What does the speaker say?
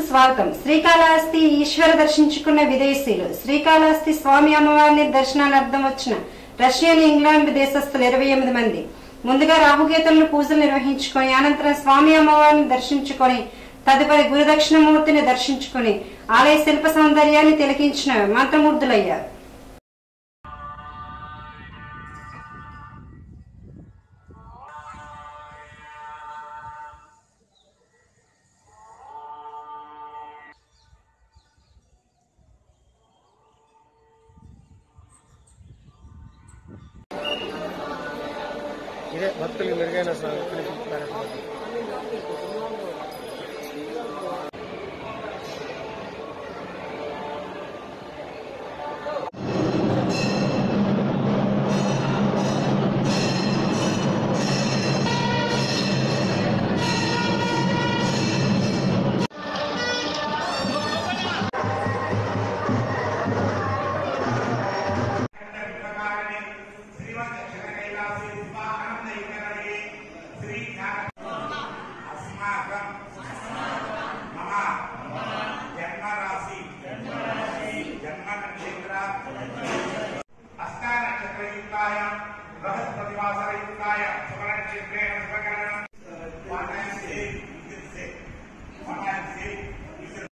స్వాగతం శ్రీకాళహస్తి ఈశ్వర దర్శించుకున్న విదేశీయులు శ్రీకాళహస్తి స్వామి అమ్మవారిని దర్శనార్థం వచ్చిన రష్యన్ ఇంగ్లాండ్ దేశస్థులు ఇరవై ఎనిమిది మంది ముందుగా రాహుకేతులను పూజలు నిర్వహించుకొని అనంతరం స్వామి అమ్మవారిని దర్శించుకొని తదుపరి గురుదక్షిణమూర్తిని దర్శించుకొని ఆలయ శిల్ప సౌందర్యాన్ని తిలకించిన మంత్రమూర్తులయ్యారు ఇదే భక్తులకు మెరుగైన స్వామి అష్టానక్షత్రయుక్తాయ బృహస్పతివాసరయుక్తాయ సువర్ణక్షేత్రేణ శుభకరణం వానాంసి విద్యుత్సే వానాంసి విద్యుత్